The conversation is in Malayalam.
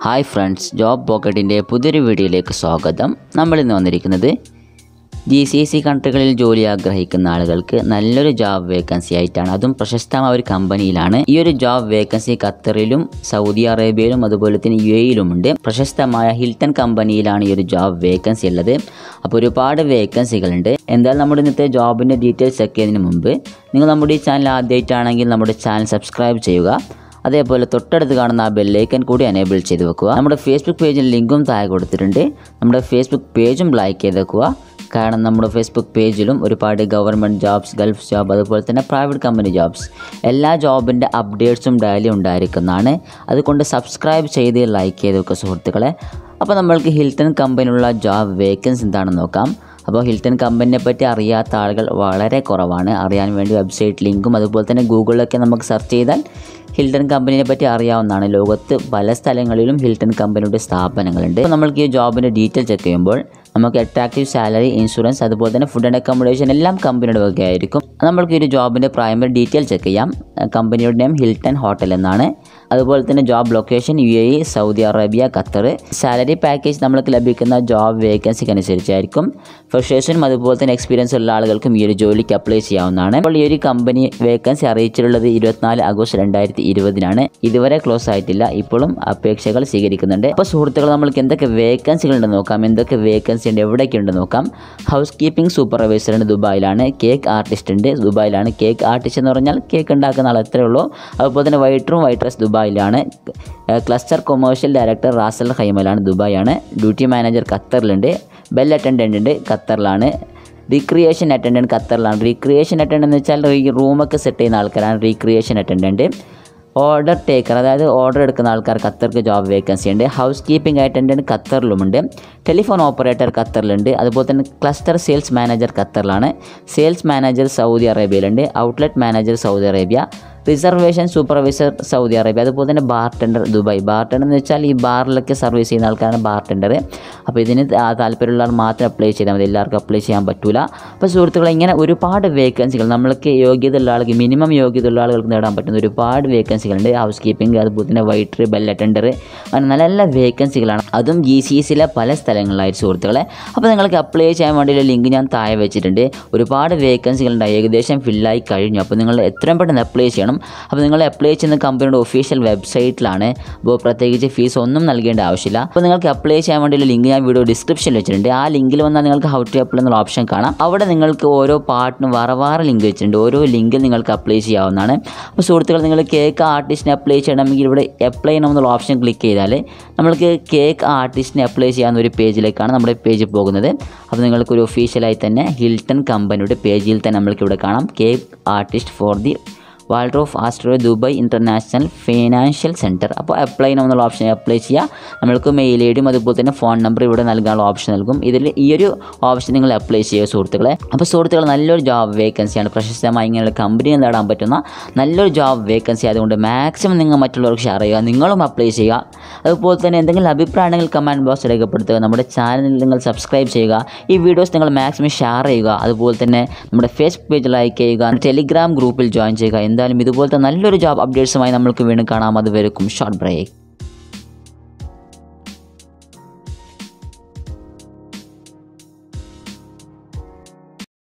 ഹായ് ഫ്രണ്ട്സ് ജോബ് പോക്കറ്റിൻ്റെ പുതിയൊരു വീഡിയോയിലേക്ക് സ്വാഗതം നമ്മളിന്ന് വന്നിരിക്കുന്നത് ജി സി സി കൺട്രികളിൽ ജോലി ആഗ്രഹിക്കുന്ന ആളുകൾക്ക് നല്ലൊരു ജോബ് വേക്കൻസി ആയിട്ടാണ് അതും പ്രശസ്തമായ ഒരു കമ്പനിയിലാണ് ഈ ഒരു ജോബ് വേക്കൻസി ഖത്തറിലും സൗദി അറേബ്യയിലും അതുപോലെ തന്നെ യു എയിലുമുണ്ട് പ്രശസ്തമായ ഹിൽട്ടൺ കമ്പനിയിലാണ് ഈ ഒരു ജോബ് വേക്കൻസി ഉള്ളത് അപ്പോൾ ഒരുപാട് വേക്കൻസികളുണ്ട് എന്തായാലും നമ്മുടെ ഇന്നത്തെ ജോബിൻ്റെ ഡീറ്റെയിൽസ് ചെക്ക് ചെയ്യുന്നതിന് മുമ്പ് നിങ്ങൾ നമ്മുടെ ഈ ചാനൽ ആദ്യമായിട്ടാണെങ്കിൽ നമ്മുടെ ചാനൽ സബ്സ്ക്രൈബ് ചെയ്യുക അതേപോലെ തൊട്ടടുത്ത് കാണുന്ന ആ ബെല്ലൈക്കൻ കൂടി എനേബിൾ ചെയ്ത് വെക്കുക നമ്മുടെ ഫേസ്ബുക്ക് പേജിൽ ലിങ്കും താഴെ കൊടുത്തിട്ടുണ്ട് നമ്മുടെ ഫേസ്ബുക്ക് പേജും ലൈക്ക് ചെയ്ത് വെക്കുക കാരണം നമ്മുടെ ഫേസ്ബുക്ക് പേജിലും ഒരുപാട് ഗവൺമെൻറ് ജോബ്സ് ഗൾഫ് ജോബ് അതുപോലെ തന്നെ പ്രൈവറ്റ് കമ്പനി ജോബ്സ് എല്ലാ ജോബിൻ്റെ അപ്ഡേറ്റ്സും ഡെയിലി ഉണ്ടായിരിക്കുന്നതാണ് അതുകൊണ്ട് സബ്സ്ക്രൈബ് ചെയ്ത് ലൈക്ക് ചെയ്ത് വെക്കുക സുഹൃത്തുക്കളെ അപ്പോൾ നമ്മൾക്ക് ഹിൽട്ടൺ കമ്പനിയുള്ള ജോബ് വേക്കൻസി എന്താണെന്ന് നോക്കാം അപ്പോൾ ഹിൽട്ടൺ കമ്പനിനെ പറ്റി അറിയാത്ത ആളുകൾ വളരെ കുറവാണ് അറിയാൻ വേണ്ടി വെബ്സൈറ്റ് ലിങ്കും അതുപോലെ തന്നെ ഗൂഗിളിലൊക്കെ നമുക്ക് സെർച്ച് ചെയ്താൽ ഹിൽട്ടൺ കമ്പനിയെ പറ്റി അറിയാവുന്നതാണ് ലോകത്ത് പല സ്ഥലങ്ങളിലും ഹിൽട്ടൺ കമ്പനിയുടെ സ്ഥാപനങ്ങളുണ്ട് അപ്പോൾ നമ്മൾക്ക് ഈ ജോബിൻ്റെ ഡീറ്റെയിൽ ചെക്ക് ചെയ്യുമ്പോൾ നമുക്ക് അട്രാക്റ്റീവ് സാലറി ഇൻഷുറൻസ് അതുപോലെ തന്നെ ഫുഡ് ആൻഡ് അക്കോമഡേഷൻ എല്ലാം കമ്പനിയുടെ വകയായിരിക്കും നമ്മൾക്ക് ഈ ഒരു ജോബിൻ്റെ പ്രൈമറി ഡീറ്റെയിൽ ചെക്ക് ചെയ്യാം കമ്പനിയുടെ നെയിം ഹിൽട്ടൺ ഹോട്ടൽ എന്നാണ് അതുപോലെ തന്നെ job location U A E Saudi Arabia Qatar salary package നമ്മൾക്ക് ലഭിക്കുന്ന ജോബ് വേക്കൻസിക്ക് അനുസരിച്ചായിരിക്കും ഫ്രഷേഴ്സിനും അതുപോലെ തന്നെ എക്സ്പീരിയൻസ് ഉള്ള ആളുകൾക്കും ഈ ഒരു ജോലിക്ക് അപ്ലൈ ചെയ്യാവുന്നതാണ് അപ്പോൾ ഈ ഒരു കമ്പനി വേക്കൻസി അറിയിച്ചിട്ടുള്ളത് ഇരുപത്തിനാല് ആഗസ്റ്റ് രണ്ടായിരത്തി ഇരുപതിനാണ് ഇതുവരെ ക്ലോസ് ആയിട്ടില്ല ഇപ്പോഴും അപേക്ഷകൾ സ്വീകരിക്കുന്നുണ്ട് അപ്പോൾ സുഹൃത്തുക്കൾ നമ്മൾക്ക് എന്തൊക്കെ വേക്കൻസികൾ ഉണ്ടെന്ന് നോക്കാം എന്തൊക്കെ വേക്കൻസി ഉണ്ട് എവിടെയൊക്കെ ഉണ്ട് നോക്കാം ഹൗസ് കീപ്പിംഗ് സൂപ്പർവൈസർ ഉണ്ട് ദുബായിലാണ് കേക്ക് ആർട്ടിസ്റ്റ് ഉണ്ട് ദുബായിലാണ് കേക്ക് ആർട്ടിസ്റ്റ് എന്ന് പറഞ്ഞാൽ കേക്ക് ഉണ്ടാക്കുന്ന ആൾ അത്രേ ഉള്ളൂ അതുപോലെ തന്നെ വൈറ്ററും വൈറ്ററസ് ദുബായിലാണ് ക്ലസ്റ്റർ കൊമേഴ്ഷ്യൽ ഡയറക്ടർ റാസൽ ഹൈമലാണ് ദുബായാണ് ഡ്യൂട്ടി മാനേജർ ഖത്തറിലുണ്ട് ബെൽ അറ്റൻഡൻ്റ് ഉണ്ട് ഖത്തറിലാണ് റീക്രിയേഷൻ അറ്റൻഡൻറ്റ് ഖത്തറിലാണ് റീക്രിയേഷൻ അറ്റൻഡൻ്റ് എന്ന് വെച്ചാൽ ഈ റൂമൊക്കെ സെറ്റ് ചെയ്യുന്ന ആൾക്കാരാണ് റീക്രിയേഷൻ അറ്റൻഡൻറ്റ് ഓർഡർ ടേക്കർ അതായത് ഓർഡർ എടുക്കുന്ന ആൾക്കാർ ഖത്തർക്ക് ജോബ് വേക്കൻസി ഉണ്ട് ഹൗസ് കീപ്പിംഗ് അറ്റൻഡൻറ്റ് ഖത്തറിലുമുണ്ട് ടെലിഫോൺ ഓപ്പറേറ്റർ ഖത്തറിലുണ്ട് അതുപോലെ തന്നെ ക്ലസ്റ്റർ സെയിൽസ് മാനേജർ ഖത്തറിലാണ് സെയിൽസ് മാനേജർ സൗദി അറേബ്യയിലുണ്ട് outlet manager Saudi Arabia reservation supervisor Saudi Arabia അതുപോലെ തന്നെ bar tender Dubai bartender എന്ന് വെച്ചാൽ ഈ ബാറിലൊക്കെ സർവീസ് ചെയ്യുന്ന ആൾക്കാരാണ് ബാർ ടെൻഡർ അപ്പോൾ ഇതിന് താല്പര്യമുള്ള ആൾ മാത്രം അപ്ലൈ ചെയ്താൽ മതി എല്ലാവർക്കും അപ്ലൈ ചെയ്യാൻ പറ്റില്ല അപ്പോൾ സുഹൃത്തുക്കളെ ഇങ്ങനെ ഒരുപാട് വേക്കൻസികൾ നമ്മൾക്ക് യോഗ്യത ഉള്ള ആൾക്ക് മിനിമം യോഗ്യത ഉള്ള ആളുകൾക്ക് നേടാൻ പറ്റുന്ന ഒരുപാട് വേക്കൻസികളുണ്ട് ഹൗസ് കീപ്പിംഗ് അതുപോലെ തന്നെ വൈറ്റർ ബെൽ അറ്റൻഡർ അങ്ങനെ നല്ല നല്ല വേക്കൻസികളാണ് അതും ജി സി സിയിലെ പല സ്ഥലങ്ങളിലായിട്ട് സുഹൃത്തുക്കളെ അപ്പോൾ നിങ്ങൾക്ക് അപ്ലൈ ചെയ്യാൻ വേണ്ടിയുള്ള ലിങ്ക് ഞാൻ താഴെ വെച്ചിട്ടുണ്ട് ഒരുപാട് വേക്കൻസികളുണ്ട് ഏകദേശം ഫില്ലായി കഴിഞ്ഞു അപ്പോൾ നിങ്ങൾ എത്രയും പെട്ടെന്ന് അപ്ലൈ ചെയ്യണം അപ്പോൾ നിങ്ങൾ അപ്ലൈ ചെയ്യുന്ന കമ്പനിയുടെ ഒഫീഷ്യൽ വെബ്സൈറ്റിലാണ് അപ്പോൾ പ്രത്യേകിച്ച് ഫീസ് ഒന്നും നൽകേണ്ട ആവശ്യമില്ല അപ്പോൾ നിങ്ങൾക്ക് അപ്ലൈ ചെയ്യാൻ വേണ്ടിയുള്ള ലിങ്ക് ഞാൻ വീഡിയോ ഡിസ്ക്രിപ്ഷനിൽ വെച്ചിട്ടുണ്ട് ആ ലിങ്കിൽ വന്നാൽ നിങ്ങൾക്ക് ഹൗ ടു അപ്ലൈ എന്നുള്ള ഓപ്ഷൻ കാണാം അവിടെ നിങ്ങൾക്ക് ഓരോ പാർട്ടിനും വേറെ വേറെ ലിങ്ക് വെച്ചിട്ടുണ്ട് ഓരോ ലിങ്കിൽ നിങ്ങൾക്ക് അപ്ലൈ ചെയ്യാവുന്നതാണ് അപ്പോൾ സുഹൃത്തുക്കൾ നിങ്ങൾ കേക്ക് ആർട്ടിസ്റ്റിനെ അപ്ലൈ ചെയ്യണമെങ്കിൽ ഇവിടെ അപ്ലൈ ചെയ്യണമെന്നുള്ള ഓപ്ഷൻ ക്ലിക്ക് ചെയ്താൽ നമ്മൾക്ക് കേക്ക് ആർട്ടിസ്റ്റിനെ അപ്ലൈ ചെയ്യാവുന്ന ഒരു പേജിലേക്കാണ് നമ്മുടെ പേജ് പോകുന്നത് അപ്പോൾ നിങ്ങൾക്ക് ഒരു ഒഫീഷ്യലായി തന്നെ ഹിൽട്ടൺ കമ്പനിയുടെ പേജിൽ തന്നെ നമ്മൾക്ക് ഇവിടെ കാണാം cake artist for the Waldorf Astoria Dubai International Financial Centre അപ്പോൾ അപ്ലൈ ചെയ്യണമെന്നുള്ള ഓപ്ഷൻ അപ്ലൈ ചെയ്യുക നമ്മൾക്ക് മെയിൽ ഐ ഡിയും അതുപോലെ തന്നെ ഫോൺ നമ്പർ ഇവിടെ നൽകാനുള്ള ഓപ്ഷൻ നൽകും ഇതിൽ ഈ ഒരു ഓപ്ഷൻ നിങ്ങൾ അപ്ലൈ ചെയ്യുക സുഹൃത്തുക്കളെ അപ്പോൾ സുഹൃത്തുക്കൾ നല്ലൊരു ജോബ് വേക്കൻസിയാണ് പ്രശസ്തമായ ഇങ്ങനെയുള്ള കമ്പനിയിൽ നേടാൻ പറ്റുന്ന നല്ലൊരു ജോബ് വേക്കൻസി ആയതുകൊണ്ട് മാക്സിമം നിങ്ങൾ മറ്റുള്ളവർക്ക് ഷെയർ ചെയ്യുക നിങ്ങളും അപ്ലൈ ചെയ്യുക അതുപോലെ തന്നെ എന്തെങ്കിലും അഭിപ്രായങ്ങൾ കമൻറ്റ് ബോക്സ് രേഖപ്പെടുത്തുക നമ്മുടെ ചാനൽ നിങ്ങൾ സബ്സ്ക്രൈബ് ചെയ്യുക ഈ വീഡിയോസ് നിങ്ങൾ മാക്സിമം ഷെയർ ചെയ്യുക അതുപോലെ തന്നെ നമ്മുടെ ഫേസ്ബുക്ക് പേജ് ലൈക്ക് ചെയ്യുക ടെലിഗ്രാം ഗ്രൂപ്പിൽ ജോയിൻ ചെയ്യുക എന്തായാലും ഇതുപോലത്തെ നല്ലൊരു ജോബ് അപ്ഡേറ്റ്സുമായി നമ്മൾക്ക് വീണ്ടും കാണാം അതുവരെക്കും ഷോർട്ട് ബ്രേക്ക്